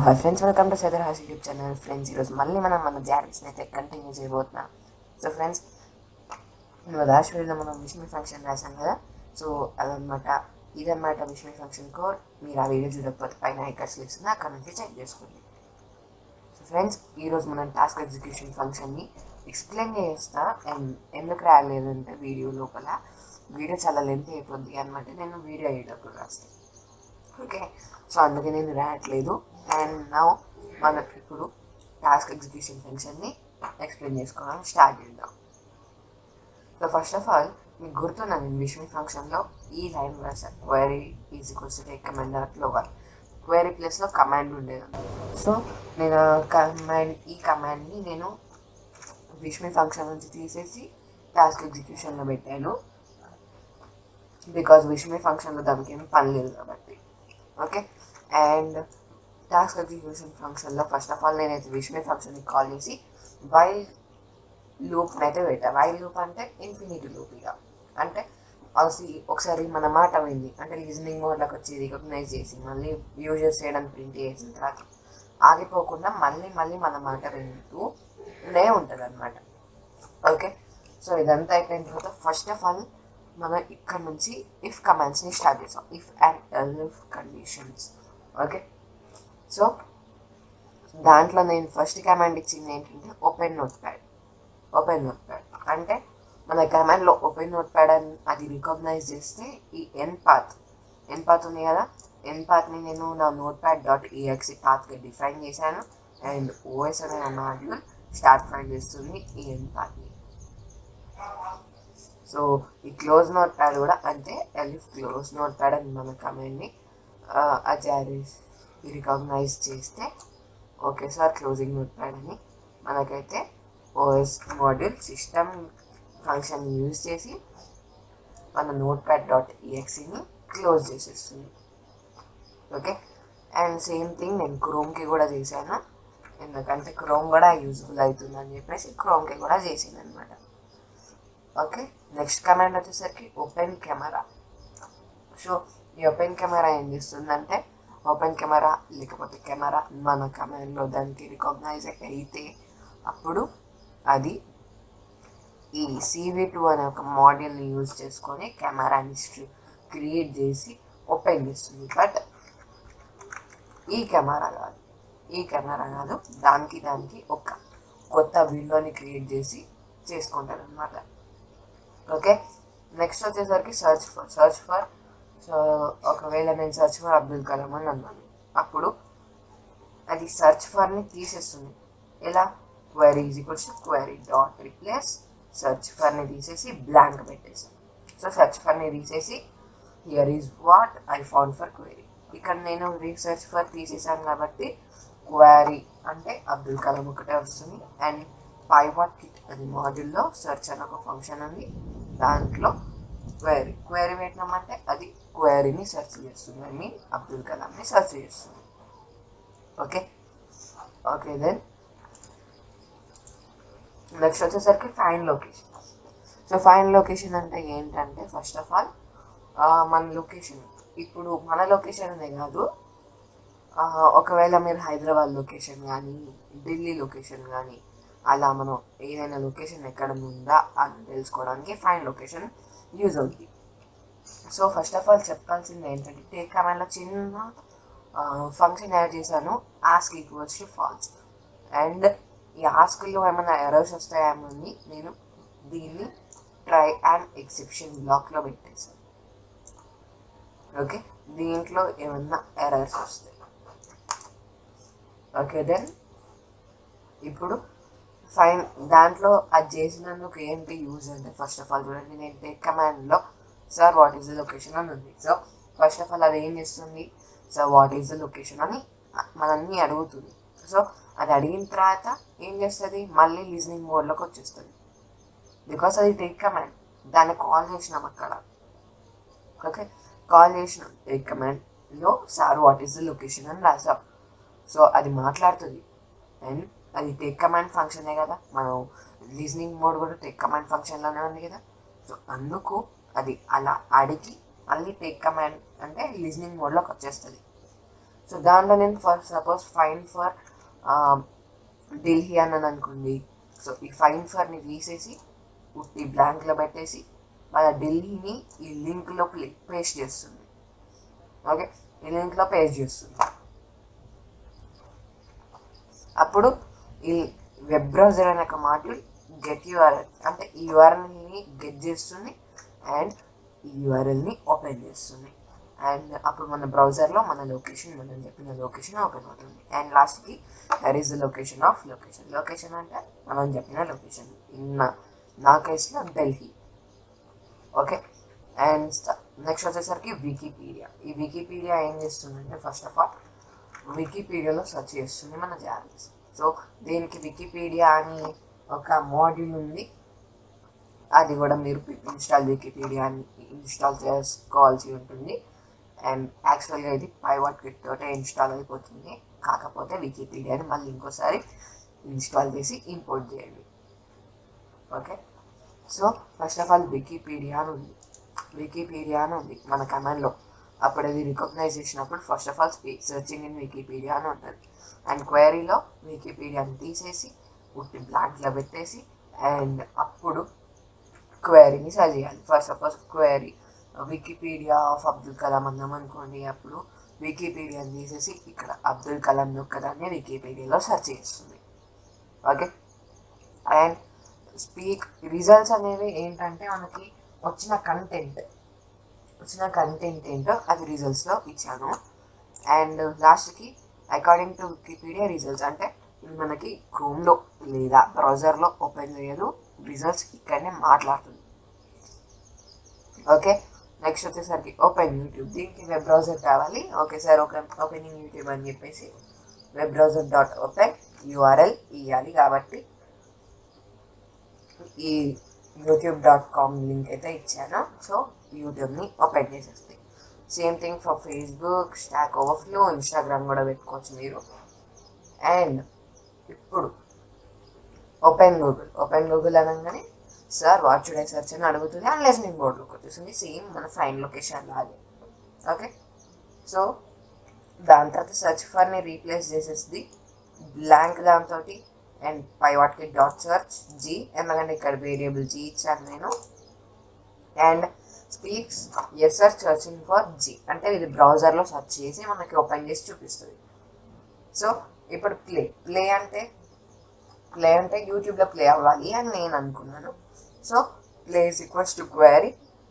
hi friends welcome to సదర్ హాస్ YouTube channel friends ఈరోజు మళ్ళీ మనం మన జారిక్స్ని అయితే కంటిన్యూ చేయబోతున్నాం సో ఫ్రెండ్స్ నువ్వు లాస్ట్ వీడియోలో మనం విష్మి ఫంక్షన్ రాసాం కదా సో అదనమాట ఇదన్నమాట విష్మి ఫంక్షన్ కోడ్ మీరు ఆ వీడియో చూడకపోతే పైన ఐకర్స్ ఇస్తుంది అక్కడ నుంచి చెక్ చేసుకోండి సో ఫ్రెండ్స్ ఈరోజు మనం టాస్క్ ఎగ్జిక్యూషన్ ఫంక్షన్ని ఎక్స్ప్లెయిన్ చేస్తా అండ్ ఎందుకు రాలేదంటే వీడియో లోపల వీడియో చాలా లెంత్ అయిపోద్ది అనమాట నేను వీడియో అయ్యేటప్పుడు రాస్తాను ఓకే సో అందుకే నేను రాయట్లేదు అండ్ నా మనకి ఇప్పుడు టాస్క్ ఎగ్జిక్యూషన్ ఫంక్షన్ని ఎక్స్ప్లెయిన్ చేసుకోవడం స్టార్ట్ చేద్దాం సో ఫస్ట్ ఆఫ్ ఆల్ మీకు గుర్తున్నా నేను విష్మి ఫంక్షన్లో ఈ లైన్ రాశాను query is equals to take command డాట్లో వన్ క్వైరీ ప్లేస్లో కమాండ్ ఉండేది సో నేను కమాండ్ ఈ కమాండ్ని నేను విష్మి ఫంక్షన్ నుంచి తీసేసి టాస్క్ ఎగ్జిక్యూషన్లో పెట్టాను బికాజ్ విష్మి ఫంక్షన్లో దానికి ఏం పని లేదు కాబట్టి ఓకే అండ్ టాస్క్ ఎగ్జిక్యూషన్ ఫంక్షన్లో ఫస్ట్ ఆఫ్ ఆల్ నేనైతే విష్మి ఫంక్షన్ని కాల్ చేసి వైల్ లూప్ అయితే పెట్టా వైల్ లూప్ అంటే ఇన్ఫినిటీ లూప్ ఇక అంటే అసలు ఒకసారి మన మాట వింది అంటే లిజనింగ్ మోడ్లోకి వచ్చి రికగ్నైజ్ చేసి మళ్ళీ యూజర్స్ చేయడానికి ప్రింట్ చేసిన తర్వాత ఆగిపోకుండా మళ్ళీ మళ్ళీ మన మాట వింటూనే ఉంటుంది అనమాట ఓకే సో ఇదంతా అయిపోయిన తర్వాత ఫస్ట్ ఆఫ్ ఆల్ మనం ఇక్కడ నుంచి ఇఫ్ కమాండ్స్ని స్టార్ట్ చేసాం if and elif conditions okay so దాంట్లో నేను ఫస్ట్ కమాండ్ ఇచ్చింది ఏంటంటే open notepad open notepad అంటే మన కమాండ్లో ఓపెన్ నోట్ ప్యాడ్ అని అది రికగ్నైజ్ చేస్తే ఈ ఎన్ పాత్ ఎన్ పాత్ ఉంది కదా ఎన్ పాత్ని నేను నా నోట్ ప్యాడ్ డాట్ ఈఎక్సి పాత్గా డిఫైన్ చేశాను అండ్ ఓఎస్ అనే మాడ్యూల్ స్టార్ట్ ఫైండ్ చేస్తుంది ఈ ఎన్ పాత్ని సో ఈ క్లోజ్ నోట్ ప్యాడ్ కూడా అంతే ఎలిఫ్ క్లోజ్ నోట్ ప్యాడ్ అని మన కమాండ్ని అజారీస్ రికగ్నైజ్ చేస్తే okay sir closing notepad అని మనకైతే OS module system function use చేసి మన నోట్ ప్యాడ్ డాట్ ఈఎక్సీని క్లోజ్ చేసేస్తుంది ఓకే అండ్ సేమ్ థింగ్ నేను క్రోమ్కి కూడా చేశాను ఎందుకంటే క్రోమ్ కూడా యూజ్ఫుల్ అవుతుందని చెప్పేసి క్రోమ్కి కూడా చేసాను అనమాట ఓకే నెక్స్ట్ కమాండ్ వచ్చేసరికి ఓపెన్ కెమెరా సో ఈ ఓపెన్ కెమెరా ఏం చేస్తుందంటే ఓపెన్ కెమెరా లేకపోతే కెమెరా మన కమాండ్లో దానికి రికగ్నైజ్ అయితే అప్పుడు అది ఈ సివి టూ అనే ఒక మోడల్ని యూజ్ చేసుకొని కెమెరాని క్రియేట్ చేసి ఓపెన్ చేస్తుంది బట్ ఈ కెమెరా కాదు ఈ కెమెరా కాదు దానికి దానికి ఒక కొత్త విండోని క్రియేట్ చేసి చేసుకుంటారు అనమాట ఓకే నెక్స్ట్ వచ్చేసరికి search for search for so ఒకవేళ నేను సర్చ్ ఫర్ అబ్దుల్ కలాం అని అన్నాను అప్పుడు అది సర్చ్ ఫర్ని తీసేస్తుంది ఎలా query is equals to query dot replace search ఫర్ని తీసేసి బ్లాంక్ పెట్టేసాను సో సర్చ్ ఫర్ని తీసేసి here is what I found for query ఇక్కడ నేను రీసెర్చ్ ఫర్ తీసేసాను కాబట్టి క్వైరీ అంటే అబ్దుల్ కలాం ఒకటే వస్తుంది అండ్ పైవాట్ కిట్ అది మాడ్యూల్లో సెర్చ్ అని ఒక ఫంక్షన్ ఉంది దాంట్లో క్వైరీ క్వైరీ పెట్టినామంటే అది క్వైరీని సెర్చ్ చేస్తుంది ఐ మీన్ అబ్దుల్ కలాంని సెర్చ్ చేస్తుంది ఓకే ఓకే దెన్ నెక్స్ట్ వచ్చేసరికి find location so find location అంటే ఏంటంటే ఫస్ట్ ఆఫ్ ఆల్ మన లొకేషన్ ఇప్పుడు మన లొకేషన్ అనే కాదు ఒకవేళ మీరు హైదరాబాద్ లొకేషన్ కానీ ఢిల్లీ లొకేషన్ కానీ అలా మనం ఏదైనా లొకేషన్ ఎక్కడ ఉందా అని తెలుసుకోవడానికి ఫైన్ లొకేషన్ యూజ్ అవుతుంది సో ఫస్ట్ ఆఫ్ ఆల్ చెప్పాల్సింది ఏంటంటే టేక్ కమాండ్లో చిన్న ఫంక్షన్ యాడ్ చేశాను ask equals to false and ఈ ఆస్క్లో ఏమైనా ఎరర్స్ వస్తాయేమని నేను దీన్ని ట్రై అండ్ ఎక్సెప్షన్ బ్లాక్లో పెట్టేశాను ఓకే దీంట్లో ఏమన్నా ఎరర్స్ వస్తాయి ఓకే దెన్ ఇప్పుడు ఫైన్ దాంట్లో అది చేసినందుకు ఏంటి యూజ్ అంటే ఫస్ట్ ఆఫ్ ఆల్ చూడండి నేను టేక్ కమాండ్లో sir what is the location అని ఉంది సో ఫస్ట్ ఆఫ్ ఆల్ అది ఏం చేస్తుంది sir what is the location అని మనల్ని అడుగుతుంది సో అది అడిగిన తర్వాత ఏం చేస్తుంది మళ్ళీ లిజనింగ్ మోడ్లోకి వచ్చేస్తుంది బికాస్ అది టేక్ కమాండ్ దాన్ని కాల్ చేసినాం అక్కడ ఓకే కాల్ చేసినాం టేక్ కమాండ్లో sir what is the location అని రాసాం సో అది మాట్లాడుతుంది అండ్ అది టేక్ కమాండ్ ఫంక్షనే కదా మనం లిజనింగ్ మోడ్ కూడా టేక్ కమాండ్ ఫంక్షన్లోనే ఉంది కదా సో అందుకు అది అలా అడిగి మళ్ళీ టేక్ కమాండ్ అంటే లిజనింగ్ మోడ్లోకి వచ్చేస్తుంది సో దాంట్లో నేను for suppose find for Delhi అన్నాను అనుకోండి సో ఈ ఫైన్ ఫర్ని తీసేసి ఉట్టి బ్లాంక్లో పెట్టేసి మన ఢిల్లీని ఈ లింక్లో పేస్ట్ చేస్తుంది ఓకే ఈ లింక్లో పేస్ట్ చేస్తుంది అప్పుడు ఈ వెబ్ బ్రౌజర్ అనే ఒక మాడ్యూల్ గెట్ యూఆర్ఎల్ అంటే ఈ యూఆర్ఎల్ని గెట్ చేస్తుంది అండ్ ఈ యూఆర్ఎల్ని ఓపెన్ చేస్తుంది అండ్ అప్పుడు మన బ్రౌజర్లో మన లొకేషన్ మనం చెప్పిన లొకేషన్ ఓపెన్ అవుతుంది అండ్ లాస్ట్కి there is the location of location location అంటే మనం చెప్పిన లొకేషన్ నా నా కేసులో ఢిల్లీ ఓకే అండ్ నెక్స్ట్ వచ్చేసరికి వికీపీడియా ఈ వికీపీడియా ఏం చేస్తుందంటే ఫస్ట్ ఆఫ్ ఆల్ వికీపీడియాలో సెర్చ్ చేస్తుంది మన జార్నల్స్ సో దీనికి వికీపీడియా అని ఒక మాడ్యూల్ ఉంది అది కూడా మీరు ఇన్స్టాల్ వికీపీడియాని ఇన్స్టాల్ చేసుకోవాల్సి ఉంటుంది అండ్ యాక్చువల్గా ఇది పైవాట్ కిట్ తోటే ఇన్స్టాల్ అయిపోతుంది కాకపోతే వికీపీడియాని మళ్ళీ ఇంకోసారి ఇన్స్టాల్ చేసి ఇంపోర్ట్ చేయండి okay so first of all Wikipedia అని ఉంది వికీపీడియా అని ఉంది మన కమాండ్లో అప్పుడు అది రికగ్నైజ్ చేసినప్పుడు first of all searching in Wikipedia అని ఉంటుంది అండ్ క్వైరీలో వికీపీడియాని తీసేసి ఉట్టి బ్లాంక్లో పెట్టేసి అండ్ అప్పుడు క్వైరీని సర్చ్ చేయాలి first suppose query Wikipedia of Abdul Kalam అన్నాం అనుకోండి అప్పుడు వికీపీడియాని తీసేసి ఇక్కడ అబ్దుల్ కలాం ఒక్కదాన్ని వికీపీడియాలో సెర్చ్ చేస్తుంది ఓకే అండ్ స్పీక్ రిజల్ట్స్ అనేవి ఏంటంటే మనకి వచ్చిన కంటెంట్ వచ్చిన కంటెంట్ ఏంటో అది రిజల్ట్స్లో ఇచ్చాను అండ్ లాస్ట్కి అకార్డింగ్ టు వికీపీడియా రిజల్ట్స్ అంటే ఇది మనకి క్రోమ్లో లేదా బ్రౌజర్లో ఓపెన్ చేయదు రిజల్ట్స్ ఇక్కడనే మాట్లాడుతుంది ఓకే నెక్స్ట్ వచ్చేసరికి ఓపెన్ యూట్యూబ్ దీనికి వెబ్ బ్రౌజర్ కావాలి okay sir okay opening YouTube అని చెప్పేసి web browser dot open URL ఇవ్వాలి కాబట్టి ఈ యూట్యూబ్ డాట్ కామ్ లింక్ అయితే ఇచ్చాను సో యూట్యూబ్ని ఓపెన్ చేసేస్తాయి same thing for Facebook stack overflow Instagram కూడా పెట్టుకోవచ్చు మీరు అండ్ ఇప్పుడు ఓపెన్ గూగుల్ ఓపెన్ గూగుల్ అనగానే sir what should I search అని అడుగుతుంది అండ్ లెసనింగ్ బోర్డ్లోకి వచ్చేసింది సేమ్ మన ఫైన్ లొకేషన్ లాగే ఓకే సో దాని తర్వాత సర్చ్ ఫర్ని రీప్లేస్ చేసేసి బ్లాంక్ దాంతో అండ్ పై వాటికి డాట్ సర్చ్ జీ ఎందుకంటే ఇక్కడ వేరియబుల్ జీ ఇచ్చాను నేను and speaks yes sir searching for G అంటే ఇది బ్రౌజర్లో సెర్చ్ చేసి మనకి ఓపెన్ చేసి చూపిస్తుంది సో ఇప్పుడు ప్లే ప్లే అంటే ప్లే అంటే యూట్యూబ్లో ప్లే అవ్వాలి అని నేను అనుకున్నాను so play is equals to query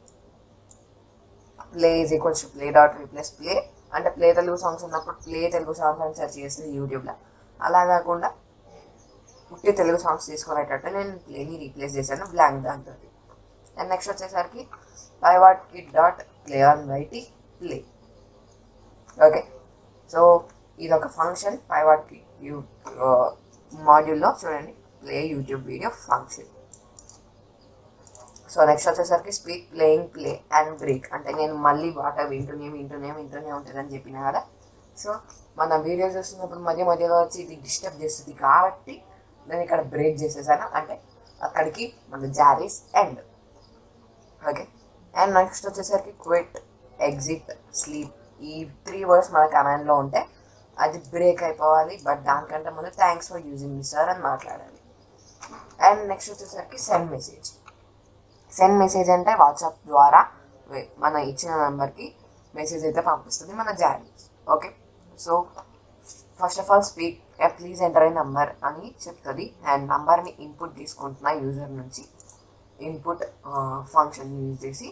play is equals to play dot replace play అంటే ప్లే తెలుగు సాంగ్స్ ఉన్నప్పుడు ప్లే తెలుగు సాంగ్స్ అని సెర్చ్ చేస్తుంది యూట్యూబ్లో అలా కాకుండా పుట్టి తెలుగు సాంగ్స్ తీసుకునేటట్టు నేను ప్లేని రీప్లేస్ చేశాను బ్లాంక్ దాంతో అండ్ నెక్స్ట్ వచ్చేసరికి pywhatkit dot play on YT play okay so ఇది ఒక ఫంక్షన్ పైవాట్ కిట్ యూ మాడ్యూల్లో చూడండి play YouTube video function so next వచ్చేసరికి speak playing play and break అంటే నేను మళ్ళీ పాట వింటూనే వింటూనే వింటూనే ఉంటుందని చెప్పిన కదా సో మన వీడియో చూస్తున్నప్పుడు మధ్య మధ్యలో వచ్చి ఇది డిస్టర్బ్ చేస్తుంది కాబట్టి నేను ఇక్కడ బ్రేక్ చేసేసాను అంటే అక్కడికి మన Jarvis end okay and next వచ్చేసరికి క్విట్ ఎగ్జిట్ స్లీప్ ఈ త్రీ వర్డ్స్ మన కమాండ్లో ఉంటే అది బ్రేక్ అయిపోవాలి బట్ దానికంటే ముందు thanks for using me sir అని మాట్లాడాలి అండ్ నెక్స్ట్ వచ్చేసరికి సెండ్ మెసేజ్ సెండ్ మెసేజ్ అంటే వాట్సాప్ ద్వారా వే- మన ఇచ్చిన నెంబర్కి మెసేజ్ అయితే పంపిస్తుంది మన Jarvis okay so first of all speak please enter అయ్యే నంబర్ అని చెప్తుంది అండ్ నంబర్ని ఇన్పుట్ తీసుకుంటున్న యూజర్ నుంచి ఇన్పుట్ ఫంక్షన్ యూజ్ చేసి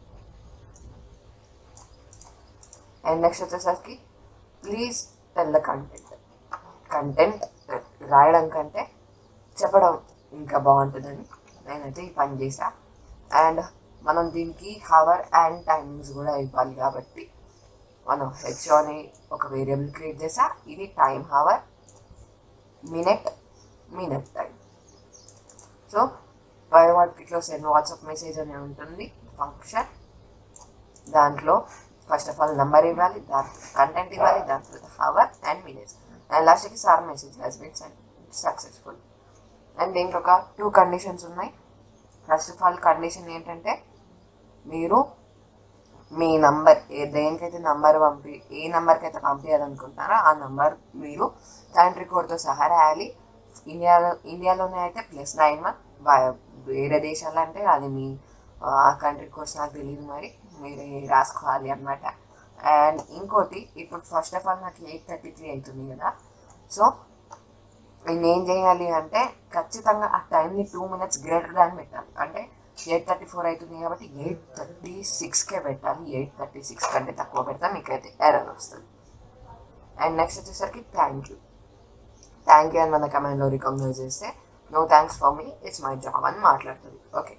అండ్ నెక్స్ట్ వచ్చేసరికి please tell the content content రాయడం కంటే చెప్పడం ఇంకా బాగుంటుందని నేనైతే ఈ పని చేసా అండ్ మనం దీనికి హవర్ అండ్ టైమింగ్స్ కూడా ఇవ్వాలి కాబట్టి మనం హెచ్ అని ఒక వేరియబుల్ క్రియేట్ చేసా ఇది time hour minute minute time so పై వాటిలో సెండ్ వాట్సాప్ మెసేజ్ అని ఉంటుంది ఫంక్షన్ దాంట్లో ఫస్ట్ ఆఫ్ ఆల్ నెంబర్ ఇవ్వాలి దాంట్లో కంటెంట్ ఇవ్వాలి దాంట్లో హవర్ అండ్ మినిట్స్ అండ్ లాస్ట్కి sir message has been send successful and దీంట్లో ఒక టూ కండిషన్స్ ఉన్నాయి ఫస్ట్ ఆఫ్ ఆల్ కండిషన్ ఏంటంటే మీరు మీ నంబర్ ఏ దేనికైతే నంబర్ పంపి ఏ నంబర్కి అయితే పంపించాలనుకుంటున్నారో ఆ నంబర్ మీరు కంట్రీ కోడ్తో సహా రాయాలి ఇండియాలో ఇండియాలోనే అయితే ప్లస్ నైన్ వన్ వేరే దేశాలు అంటే అది మీ ఆ కంట్రీ కోడ్స్ నాకు తెలియదు మరి మీరు రాసుకోవాలి అనమాట అండ్ ఇంకోటి ఇప్పుడు ఫస్ట్ ఆఫ్ ఆల్ నాకు ఎయిట్ థర్టీ త్రీ అవుతుంది కదా సో నేను ఏం చేయాలి అంటే ఖచ్చితంగా ఆ టైంని టూ మినిట్స్ గ్రేటర్ దాన్ పెట్టాలి అంటే ఎయిట్ థర్టీ ఫోర్ అవుతుంది కాబట్టి ఎయిట్ థర్టీ సిక్స్కే పెట్టాలి ఎయిట్ థర్టీ సిక్స్ కంటే తక్కువ పెడితే మీకైతే ఎర్రర్ వస్తుంది అండ్ నెక్స్ట్ వచ్చేసరికి థ్యాంక్ యూ థ్యాంక్ యూ అని మన కమెంట్లో రికగ్నైజ్ చేస్తే no thanks for me it's my job అని మాట్లాడుతుంది okay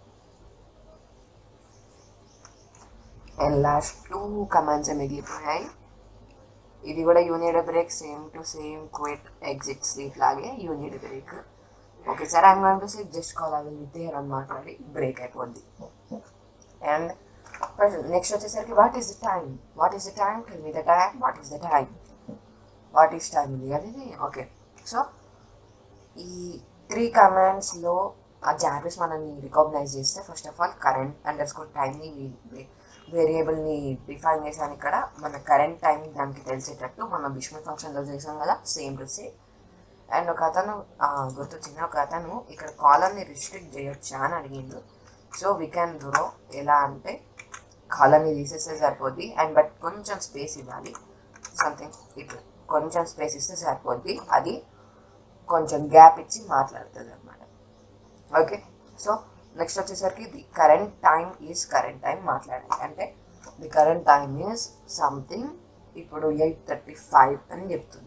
and last two comments మిగిలిపోయాయి ఇది కూడా unit break same to same quit exit sleep లాగే unit break okay sir I'm going to say just call I will with here అని మాట్లాడి break అయిపోద్ది and next వచ్చేసరికి what is the time what is the time tell me the time what is the time what is time ఇది కదా ఇది okay so ఈ three కమాండ్స్లో ఆ జాబెస్ మనల్ని రికగ్నైజ్ చేస్తే first of all current underscore టైంని వేరియబుల్ని డిఫైన్ చేశాను ఇక్కడ మన కరెంట్ టైం దానికి తెలిసేటట్టు మనం విష్ణు ఫంక్షన్లో చేసాం కదా సేమ్ టు సేమ్ అండ్ ఒక అతను ఆ, గుర్తొచ్చింది ఒక అతను ఇక్కడ కాలమ్ని రిస్ట్రిక్ట్ చేయొచ్చా అని అడిగిండు సో వీ క్యాన్ డూ ఎలా అంటే కాలమ్ని తీసేస్తే సరిపోద్ది అండ్ బట్ కొంచెం స్పేస్ ఇవ్వాలి సంథింగ్ ఇట్లా కొంచెం స్పేస్ ఇస్తే సరిపోద్ది అది కొంచెం గ్యాప్ ఇచ్చి మాట్లాడుతుంది అనమాట ఓకే సో నెక్స్ట్ వచ్చేసరికి the current time is current time మాట్లాడాలి అంటే the current time is something ఇప్పుడు ఎయిట్ థర్టీ ఫైవ్ అని చెప్తుంది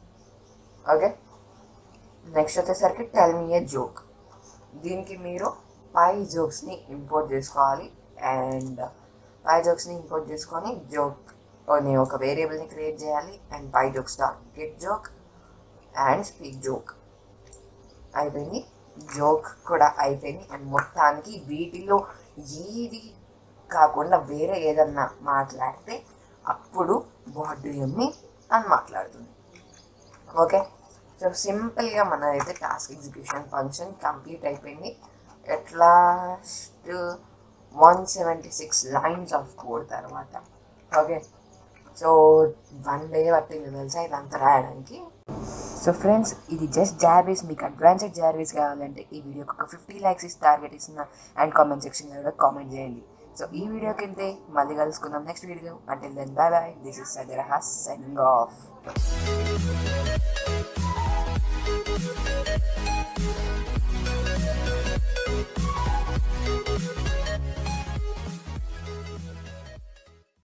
ఓకే నెక్స్ట్ వచ్చేసరికి టెల్ మీ ఏ జోక్ దీనికి మీరు పై జోక్స్ని ఇంపోర్ట్ చేసుకోవాలి అండ్ పై జోక్స్ని ఇంపోర్ట్ చేసుకొని జోక్ అనే ఒక వేరియబుల్ని క్రియేట్ చేయాలి and pyjokes dot get joke and speak joke అయిపోయింది జోక్ కూడా అయిపోయింది అండ్ మొత్తానికి వీటిలో ఏది కాకుండా వేరే ఏదన్నా మాట్లాడితే అప్పుడు వాట్ డూ యూ మీన్ అని మాట్లాడుతుంది ఓకే సో సింపుల్గా మనదైతే టాస్క్ ఎగ్జిక్యూషన్ ఫంక్షన్ కంప్లీట్ అయిపోయింది at last one seventy six lines of code తర్వాత ఓకే సో వన్ డే పట్టింది తెలుసా ఇదంతా రాయడానికి సో ఫ్రెండ్స్ ఇది జస్ట్ జార్వీస్ మీకు అడ్వాన్స్డ్ జార్వీస్ కావాలంటే ఈ వీడియోకి ఒక ఫిఫ్టీ లైక్స్ ఇస్తే టార్గెట్ ఇస్తున్నా అండ్ కామెంట్ సెక్షన్లో కూడా కామెంట్ చేయండి సో ఈ వీడియో కిందే మళ్ళీ కలుసుకుందాం నెక్స్ట్ వీడియో అంటే then bye bye this is సజరహాస్ సైనింగ్ ఆఫ్